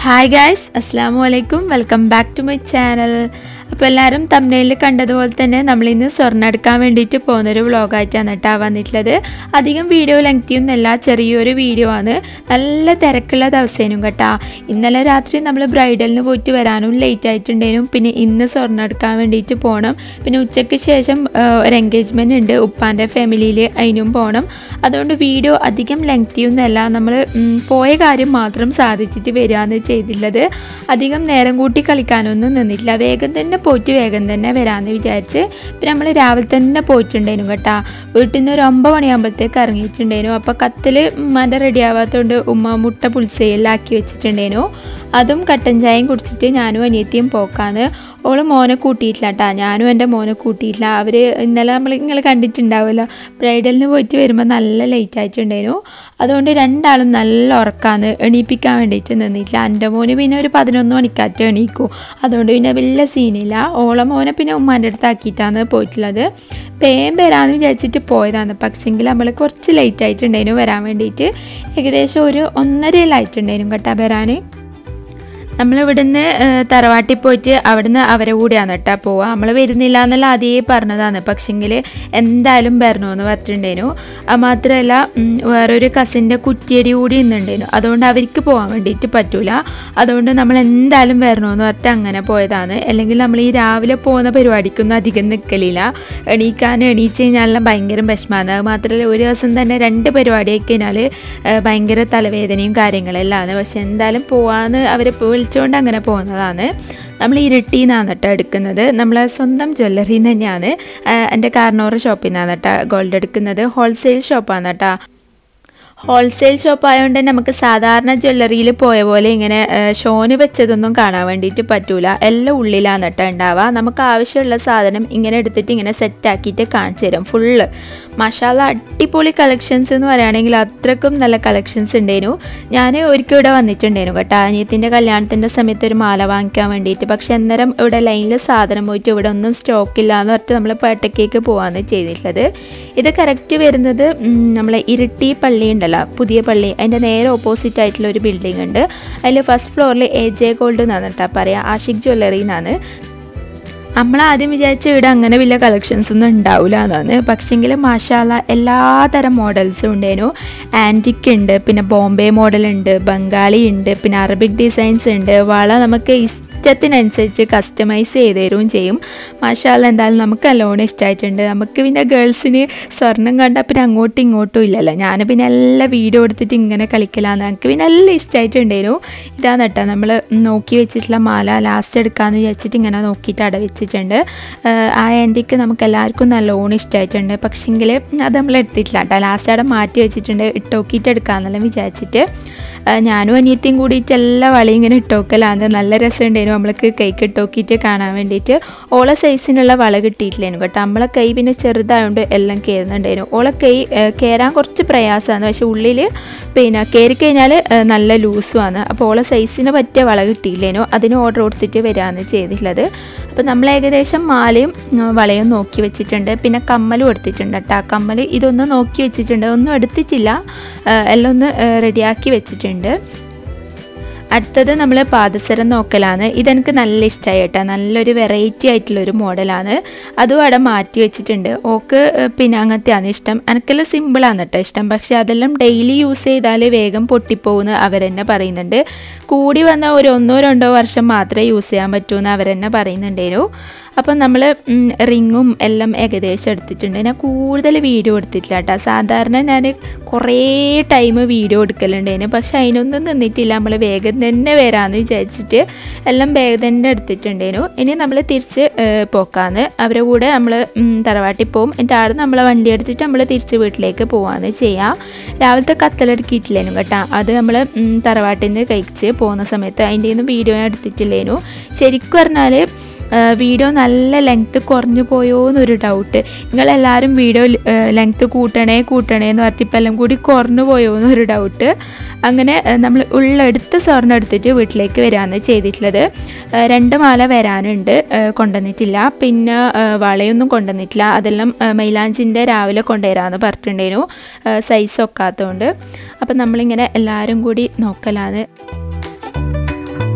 hi guys അസ്സാം വലൈക്കും welcome back to my channel അപ്പോൾ എല്ലാവരും തമിഴിൽ കണ്ടതുപോലെ തന്നെ നമ്മളിന്ന് സ്വർണ്ണം എടുക്കാൻ വേണ്ടിയിട്ട് പോകുന്നൊരു വ്ളോഗായിട്ടാണ് കേട്ടോ വന്നിട്ടുള്ളത് അധികം വീഡിയോ ലെങ്തിയൊന്നുമല്ല ചെറിയൊരു വീഡിയോ ആണ് നല്ല തിരക്കുള്ള ദിവസേനും കേട്ടോ ഇന്നലെ രാത്രി നമ്മൾ ബ്രൈഡലിന് പോയിട്ട് വരാനും ലേറ്റ് ആയിട്ടുണ്ടേനും പിന്നെ ഇന്ന് സ്വർണ്ണം എടുക്കാൻ വേണ്ടിയിട്ട് പോകണം പിന്നെ ഉച്ചയ്ക്ക് ശേഷം ആ, ഒരു എൻഗേജ്മെൻ്റ് ഉണ്ട് ഉപ്പാൻ്റെ ഫാമിലിയിൽ അതിനും പോകണം അതുകൊണ്ട് വീഡിയോ അധികം ലെങ്തിയൊന്നുമല്ല നമ്മൾ പോയ കാര്യം മാത്രം സാധിച്ചിട്ട് വരികയെന്ന് ചെയ്തിട്ടുള്ളത് അധികം നേരം കൂട്ടി കളിക്കാനൊന്നും നിന്നിട്ടില്ല വേഗം തന്നെ പോയിട്ട് വേഗം തന്നെ വരാമെന്ന് വിചാരിച്ച് പിന്നെ നമ്മൾ രാവിലെ തന്നെ പോയിട്ടുണ്ടായിരുന്നു കേട്ടോ വീട്ടിൽ നിന്ന് ഒരു ഒമ്പത് മണിയാകുമ്പോഴത്തേക്ക് ഇറങ്ങിയിട്ടുണ്ടായിരുന്നു അപ്പോൾ കത്തിൽ ഉമ്മാൻ്റെ റെഡി ആവാത്തതുകൊണ്ട് ഉമ്മ മുട്ട പുളിസയിലാക്കി വെച്ചിട്ടുണ്ടായിരുന്നു അതും കട്ടൻ ചായയും കുടിച്ചിട്ട് ഞാനും അനിയത്തിയും പോക്കാന്ന് ഓള് മോനെ കൂട്ടിയിട്ടില്ല കേട്ടോ ഞാനും എൻ്റെ മോനെ കൂട്ടിയിട്ടില്ല അവർ ഇന്നലെ നമ്മൾ നിങ്ങൾ കണ്ടിട്ടുണ്ടാവുമല്ലോ ബ്രൈഡലിന് പോയിട്ട് വരുമ്പോൾ നല്ല ലേറ്റ് ആയിട്ടുണ്ടായിരുന്നു അതുകൊണ്ട് രണ്ടാളും നല്ല ഉറക്കാന്ന് എണീപ്പിക്കാൻ വേണ്ടിയിട്ട് നിന്നിട്ടില്ല എൻ്റെ മോന് പിന്നെ ഒരു പതിനൊന്ന് മണിക്കാറ്റ് എണീക്കും അതുകൊണ്ട് പിന്നെ വലിയ സീനില്ല ഓളെ മോനെ പിന്നെ ഉമ്മാൻ്റെ അടുത്ത് ആക്കിയിട്ടാണ് പോയിട്ടുള്ളത് പേം വരാമെന്ന് വിചാരിച്ചിട്ട് പോയതാണ് പക്ഷെങ്കിൽ നമ്മൾ കുറച്ച് ലേറ്റ് ആയിട്ടുണ്ടായിരുന്നു വരാൻ വേണ്ടിയിട്ട് ഏകദേശം ഒരു ഒന്നരയിലായിട്ടുണ്ടായിരുന്നു കേട്ടോ വരാൻ നമ്മൾ ഇവിടുന്ന് തറവാട്ടിൽ പോയിട്ട് അവിടുന്ന് അവരെ കൂടെയാണ് കേട്ടോ പോവുക നമ്മൾ വരുന്നില്ല എന്നല്ല ആദ്യമേ പറഞ്ഞതാണ് പക്ഷെങ്കിൽ എന്തായാലും വരണമെന്ന് പറഞ്ഞിട്ടുണ്ടായിരുന്നു അത് മാത്രമല്ല ഉം, വേറൊരു കസിൻ്റെ കുറ്റിയടി കൂടി ഇന്നുണ്ടായിരുന്നു അതുകൊണ്ട് അവർക്ക് പോകാൻ വേണ്ടിയിട്ട് പറ്റൂല അതുകൊണ്ട് നമ്മൾ എന്തായാലും വരണമെന്ന് പറഞ്ഞിട്ട് അങ്ങനെ പോയതാണ് അല്ലെങ്കിൽ നമ്മൾ ഈ രാവിലെ പോകുന്ന പരിപാടിക്കൊന്നും അധികം നിൽക്കലില്ല എണീക്കാൻ എണീച്ച് കഴിഞ്ഞാൽ ഭയങ്കര വിഷമമാണ് അത് മാത്രമല്ല ഒരു ദിവസം തന്നെ രണ്ട് പരിപാടി ആയി കഴിഞ്ഞാൽ ഭയങ്കര തലവേദനയും കാര്യങ്ങളെല്ലാം പക്ഷെ എന്തായാലും പോവാന്ന് അവരെ വിളിച്ചുകൊണ്ട് അങ്ങനെ പോകുന്നതാണ് നമ്മൾ ഇരുട്ടിയിൽ നിന്നാണ് കേട്ടോ എടുക്കുന്നത് നമ്മളെ സ്വന്തം ജ്വല്ലറിയിൽ നിന്ന് തന്നെയാണ് എൻ്റെ കാർണോറ് ഷോപ്പിൽ നിന്നാണ് കേട്ടോ ഗോൾഡ് എടുക്കുന്നത് ഹോൾസെയിൽ ഷോപ്പാണ് കേട്ടോ ഹോൾസെയിൽ ഷോപ്പ് ആയതുകൊണ്ട് തന്നെ നമുക്ക് സാധാരണ ജ്വല്ലറിയിൽ പോയ പോലെ ഇങ്ങനെ ആ, ഷോന് വെച്ചതൊന്നും കാണാൻ വേണ്ടിയിട്ട് പറ്റൂല എല്ലാം ഉള്ളിലാണ് കേട്ടോ ഉണ്ടാവുക നമുക്ക് ആവശ്യമുള്ള സാധനം ഇങ്ങനെ എടുത്തിട്ട് ഇങ്ങനെ സെറ്റാക്കിയിട്ട് കാണിച്ചു തരും ഫുള്ള് മഷാല അടിപൊളി കളക്ഷൻസ് എന്ന് പറയുകയാണെങ്കിൽ അത്രക്കും നല്ല കളക്ഷൻസ് ഉണ്ടായിരുന്നു ഞാൻ ഒരിക്കൽ ഇവിടെ വന്നിട്ടുണ്ടായിരുന്നു കേട്ടോ അനിയത്തിൻ്റെ കല്യാണത്തിൻ്റെ സമയത്ത് ഒരു മാല വാങ്ങിക്കാൻ വേണ്ടിയിട്ട് പക്ഷെ അന്നേരം ഇവിടെ ലൈനിൽ സാധനം പോയിട്ട് ഇവിടെ ഒന്നും സ്റ്റോക്ക് ഇല്ല എന്ന് പറഞ്ഞിട്ട് നമ്മൾ പേട്ടക്കേക്ക് പോകാമെന്ന് ചെയ്തിട്ടുള്ളത് ഇത് കറക്റ്റ് വരുന്നത് ഉം, നമ്മളെ ഇരിട്ടി പള്ളി ഉണ്ടല്ലോ പുതിയ പള്ളി അതിൻ്റെ നേരെ ഓപ്പോസിറ്റ് ആയിട്ടുള്ള ഒരു ബിൽഡിംഗ് ഉണ്ട് അതിൽ ഫസ്റ്റ് ഫ്ലോറിൽ എ ജെ ഗോൾഡ് എന്നാണ് കേട്ടോ പറയുക ആഷിക് ജ്വല്ലറി എന്നാണ് നമ്മൾ ആദ്യം വിചാരിച്ച ഇവിടെ അങ്ങനെ വലിയ കളക്ഷൻസ് ഒന്നും ഉണ്ടാവില്ല എന്നാണ് പക്ഷെങ്കിൽ മാഷാല എല്ലാതരം മോഡൽസും ഉണ്ടായിരുന്നു ആൻറ്റിക് ഉണ്ട് പിന്നെ ബോംബെ മോഡൽ ഉണ്ട് ബംഗാളി ഉണ്ട് പിന്നെ അറബിക് ഡിസൈൻസ് ഉണ്ട് വള നമുക്ക് ഇഷ്ടത്തിനനുസരിച്ച് കസ്റ്റമൈസ് ചെയ്ത് തരുകയും ചെയ്യും മാഷാല എന്തായാലും നമുക്ക് നല്ലോണം ഇഷ്ടമായിട്ടുണ്ട് നമുക്ക് പിന്നെ ഗേൾസിന് സ്വർണം കണ്ടാൽ പിന്നെ അങ്ങോട്ടും ഇങ്ങോട്ടും ഇല്ലല്ലോ ഞാൻ പിന്നെ എല്ലാ വീഡിയോ എടുത്തിട്ട് ഇങ്ങനെ കളിക്കലാന്ന് എനിക്ക് പിന്നെ എല്ലാം ഇഷ്ടമായിട്ടുണ്ടായിരുന്നു ഇതാണ് കേട്ടോ നമ്മൾ നോക്കി വെച്ചിട്ടുള്ള മാല ലാസ്റ്റ് എടുക്കാമെന്ന് വിചാരിച്ചിട്ട് ഇങ്ങനെ നോക്കിയിട്ട് അട വെച്ചിട്ടുണ്ട് ആഹ് ആ ആൻറ്റിക്ക് നമുക്ക് എല്ലാവർക്കും നല്ലോണം ഇഷ്ടമായിട്ടുണ്ട് പക്ഷെങ്കിൽ അത് നമ്മൾ എടുത്തിട്ടില്ല കേട്ടോ ലാസ്റ്റ് അവിടെ മാറ്റി വെച്ചിട്ടുണ്ട് ഇട്ട് നോക്കിയിട്ട് എടുക്കാമെന്നെല്ലാം വിചാരിച്ചിട്ട് ആഹ് ഞാനും അനിയത്തിയും കൂടിയിട്ട് എല്ലാ വളയും ഇങ്ങനെ ഇട്ടോക്കലാണ് നല്ല രസമുണ്ടായിരുന്നു നമ്മൾക്ക് കൈക്ക് ഇട്ടോക്കിയിട്ട് കാണാൻ വേണ്ടിയിട്ട് ഓളെ സൈസിനുള്ള വള കിട്ടിയിട്ടില്ലായിരുന്നു കേട്ടോ നമ്മളെ കൈ പിന്നെ ചെറുതായതുകൊണ്ട് എല്ലാം കയറുന്നുണ്ടായിരുന്നു ഓളെ കൈ ആഹ് കയറാൻ കുറച്ച് പ്രയാസമാണ് പക്ഷെ ഉള്ളിൽ പിന്നെ കയറി കഴിഞ്ഞാൽ നല്ല ലൂസുമാണ് അപ്പോൾ ഓളെ സൈസിന് പറ്റിയ വള കിട്ടിയില്ലേനോ അതിന് ഓർഡർ കൊടുത്തിട്ട് വരാമെന്ന് ചെയ്തിട്ടുള്ളത് അപ്പോൾ നമ്മൾ ഏകദേശം മാലയും ഉം, വളയും നോക്കി വെച്ചിട്ടുണ്ട് പിന്നെ കമ്മലും എടുത്തിട്ടുണ്ട് കേട്ടോ ആ കമ്മൽ ഇതൊന്നും നോക്കി വെച്ചിട്ടുണ്ട് ഒന്നും എടുത്തിട്ടില്ല ആ, എല്ലാം ഒന്ന് റെഡിയാക്കി വെച്ചിട്ടുണ്ട് അടുത്തത് നമ്മൾ പാദസരം നോക്കലാണ് ഇതെനിക്ക് നല്ല ഇഷ്ടമായി കേട്ടോ നല്ലൊരു വെറൈറ്റി ആയിട്ടുള്ളൊരു മോഡലാണ് അതും അവിടെ മാറ്റി വെച്ചിട്ടുണ്ട് ഓക്ക് ഏഹ്, പിന്നെ അങ്ങനത്തെയാണ് ഇഷ്ടം എനിക്കെല്ലാം സിമ്പിളാണ് കേട്ടോ ഇഷ്ടം പക്ഷേ അതെല്ലാം ഡെയിലി യൂസ് ചെയ്താൽ വേഗം പൊട്ടിപ്പോകുമെന്ന് അവരെന്നെ പറയുന്നുണ്ട് കൂടി വന്ന ഒരു ഒന്നോ രണ്ടോ വർഷം മാത്രമേ യൂസ് ചെയ്യാൻ പറ്റൂ എന്ന് അവരെന്നെ പറയുന്നുണ്ടായിരുന്നു അപ്പം നമ്മൾ റിങ്ങും എല്ലാം ഏകദേശം എടുത്തിട്ടുണ്ട് ഞാൻ കൂടുതൽ വീഡിയോ എടുത്തിട്ടില്ല കേട്ടോ സാധാരണ ഞാൻ കുറേ ടൈം വീഡിയോ എടുക്കലുണ്ടേനു പക്ഷെ അതിനൊന്നും നിന്നിട്ടില്ല നമ്മൾ വേഗം തന്നെ വരാമെന്ന് വിചാരിച്ചിട്ട് എല്ലാം വേഗം തന്നെ എടുത്തിട്ടുണ്ടേനു ഇനി നമ്മൾ തിരിച്ച് ഏഹ്, പോക്കാന്ന് അവരുടെ കൂടെ നമ്മൾ തറവാട്ടിൽ പോകും എന്നിട്ട് ആടെ നമ്മളെ വണ്ടി എടുത്തിട്ട് നമ്മൾ തിരിച്ച് വീട്ടിലേക്ക് പോവാന്ന് ചെയ്യാം രാവിലത്തെ കത്തലെടുക്കിയിട്ടില്ലേനു കേട്ടോ അത് നമ്മൾ തറവാട്ടിൽ നിന്ന് കഴിച്ച് പോകുന്ന സമയത്ത് അതിൻ്റെ ഒന്നും വീഡിയോ ഞാൻ എടുത്തിട്ടില്ലേനു ശരിക്കും പറഞ്ഞാൽ വീഡിയോ നല്ല ലെങ്ത്ത് കുറഞ്ഞു പോയോ എന്നൊരു ഡൗട്ട് നിങ്ങളെല്ലാവരും വീഡിയോ ലെങ്ത്ത് കൂട്ടണേ കൂട്ടണേ എന്ന് പറഞ്ഞിട്ട് ഇപ്പം എല്ലാം കൂടി കുറഞ്ഞു പോയോ എന്നൊരു ഡൗട്ട് അങ്ങനെ നമ്മൾ ഉള്ളെടുത്ത് സ്വർണ്ണം എടുത്തിട്ട് വീട്ടിലേക്ക് വരാമെന്ന് ചെയ്തിട്ടുള്ളത് ഏഹ് രണ്ട് മാല വരാനുണ്ട് ഏഹ് കൊണ്ടുവന്നിട്ടില്ല പിന്നെ ഏഹ് വളയൊന്നും കൊണ്ടുവന്നിട്ടില്ല അതെല്ലാം ഏഹ് മൈലാഞ്ചിൻ്റെ രാവിലെ കൊണ്ടുവരാമെന്ന് പറഞ്ഞിട്ടുണ്ടായിരുന്നു സൈസ് ഒക്കാത്തതുകൊണ്ട് അപ്പം നമ്മളിങ്ങനെ എല്ലാവരും കൂടി നോക്കലാണ്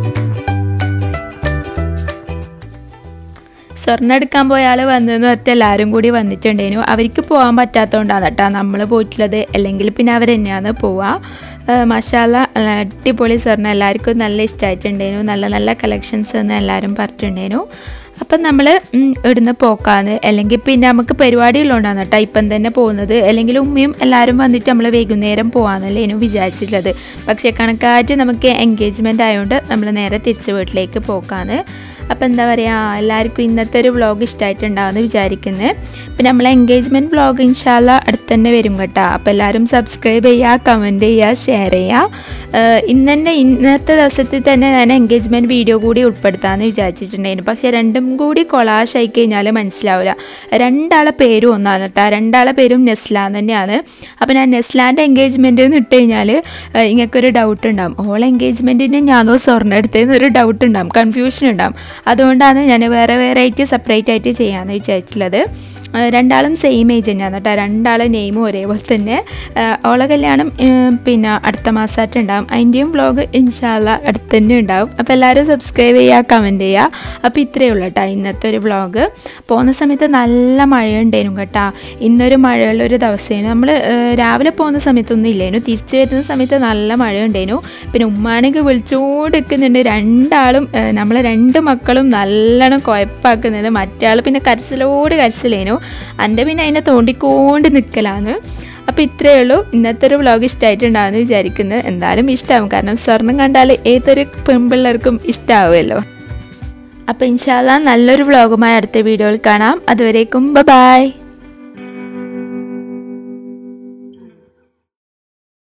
സ്വർണ്ണം എടുക്കാൻ പോയ ആൾ വന്നെന്ന് പറഞ്ഞാൽ എല്ലാവരും കൂടി വന്നിട്ടുണ്ടേനു അവർക്ക് പോകാൻ പറ്റാത്തതുകൊണ്ടാണ് കേട്ടോ നമ്മൾ പോയിട്ടുള്ളത് അല്ലെങ്കിൽ പിന്നെ അവർ തന്നെയാണ് പോവുക മഷാല അടിപൊളി സ്വർണ്ണം എല്ലാവർക്കും നല്ല ഇഷ്ടമായിട്ടുണ്ടേനു നല്ല നല്ല കളക്ഷൻസ് എന്ന് എല്ലാവരും പറഞ്ഞിട്ടുണ്ടേനു അപ്പം നമ്മൾ ഇവിടുന്ന് പോക്കാന്ന് അല്ലെങ്കിൽ പിന്നെ നമുക്ക് പരിപാടികളുണ്ടാണ് കേട്ടോ ഇപ്പം തന്നെ പോകുന്നത് അല്ലെങ്കിൽ ഉമ്മയും എല്ലാവരും വന്നിട്ട് നമ്മൾ വൈകുന്നേരം പോകാമെന്നല്ലേനു വിചാരിച്ചിട്ടുള്ളത് പക്ഷേ കണക്കാറ്റ് നമുക്ക് എൻഗേജ്മെൻ്റ് ആയതുകൊണ്ട് നമ്മൾ നേരെ തിരിച്ച് വീട്ടിലേക്ക് പോക്കാന്ന് അപ്പോൾ എന്താ പറയുക എല്ലാവർക്കും ഇന്നത്തെ ഒരു വ്ളോഗ് ഇഷ്ടമായിട്ടുണ്ടാവുമെന്ന് വിചാരിക്കുന്നത് പിന്നെ നമ്മൾ എൻഗേജ്മെൻറ്റ് വ്ളോഗ് ഇൻഷാല്ല അടുത്ത് തന്നെ വരും കേട്ടോ അപ്പോൾ എല്ലാവരും സബ്സ്ക്രൈബ് ചെയ്യുക കമൻറ്റ് ചെയ്യുക ഷെയർ ചെയ്യുക ഇന്ന് തന്നെ ഇന്നത്തെ ദിവസത്തിൽ തന്നെ ഞാൻ എൻഗേജ്മെൻറ്റ് വീഡിയോ കൂടി ഉൾപ്പെടുത്താമെന്ന് വിചാരിച്ചിട്ടുണ്ടായിരുന്നു പക്ഷേ രണ്ടും കൂടി കൊളാഷ് ആയി കഴിഞ്ഞാൽ മനസ്സിലാവില്ല രണ്ടാളെ പേരും ഒന്നാണ് കേട്ടോ രണ്ടാളെ പേരും നെസ്ലാൻ തന്നെയാണ് അപ്പോൾ ഞാൻ നെസ്ലാൻ്റെ എൻഗേജ്മെൻറ്റ് എന്ന് ഇട്ട് കഴിഞ്ഞാൽ ഇങ്ങൾക്കൊരു ഡൗട്ട് ഉണ്ടാവും ഓൾ എൻഗേജ്മെൻറ്റിന് ഞാനോ സ്വർണ്ണം എടുത്തതെന്നൊരു ഡൗട്ട് ഉണ്ടാവും കൺഫ്യൂഷൻ ഉണ്ടാവും അതുകൊണ്ടാണ് ഞാൻ വേറെ വേറെ ആയിട്ട് സെപ്പറേറ്റ് ആയിട്ട് ചെയ്യാമെന്ന് വിചാരിച്ചിട്ടുള്ളത് രണ്ടാളും സെയിം ഏജ് തന്നെയാണ് കേട്ടോ രണ്ടാളെ നെയിമും ഒരേപോലെ തന്നെ ഓളെ കല്യാണം പിന്നെ അടുത്ത മാസമായിട്ട് ഉണ്ടാവും അതിൻ്റെയും വ്ളോഗ് ഇൻഷാല്ല അടുത്ത് തന്നെ ഉണ്ടാവും അപ്പോൾ എല്ലാവരും സബ്സ്ക്രൈബ് ചെയ്യുക കമൻറ്റ് ചെയ്യുക അപ്പോൾ ഇത്രയേ ഉള്ളൂ കേട്ടോ ഇന്നത്തെ ഒരു വ്ളോഗ് പോകുന്ന സമയത്ത് നല്ല മഴയുണ്ടായിരുന്നു കേട്ടോ ഇന്നൊരു മഴയുള്ള ഒരു ദിവസമായിരുന്നു നമ്മൾ രാവിലെ പോകുന്ന സമയത്തൊന്നും ഇല്ലായിരുന്നു തിരിച്ചു വരുന്ന സമയത്ത് നല്ല മഴ ഉണ്ടായിരുന്നു പിന്നെ ഉമ്മാണെങ്കിൽ വിളിച്ചുകൊണ്ട് നിൽക്കുന്നുണ്ട് രണ്ടാളും നമ്മളെ രണ്ട് മക്കളും നല്ലോണം കുഴപ്പാക്കുന്നുണ്ട് മറ്റാൾ പിന്നെ കരച്ചിലോട് കരച്ചിലേനു എൻ്റെ പിന്നെ അതിനെ തോണ്ടിക്കൊണ്ട് നിൽക്കലാന്ന് അപ്പോൾ ഇത്രയേ ഉള്ളൂ ഇന്നത്തെ ഒരു വ്ളോഗ് ഇഷ്ടമായിട്ടുണ്ടാകുമെന്ന് വിചാരിക്കുന്നത് എന്തായാലും ഇഷ്ടമാവും കാരണം സ്വർണം കണ്ടാൽ ഏതൊരു പെൺപിള്ളേർക്കും ഇഷ്ടമാവുമല്ലോ അപ്പോൾ ഇൻഷാല്ല നല്ലൊരു വ്ളോഗുമായി അടുത്ത വീഡിയോയിൽ കാണാം അതുവരേക്കും ബ ബായ്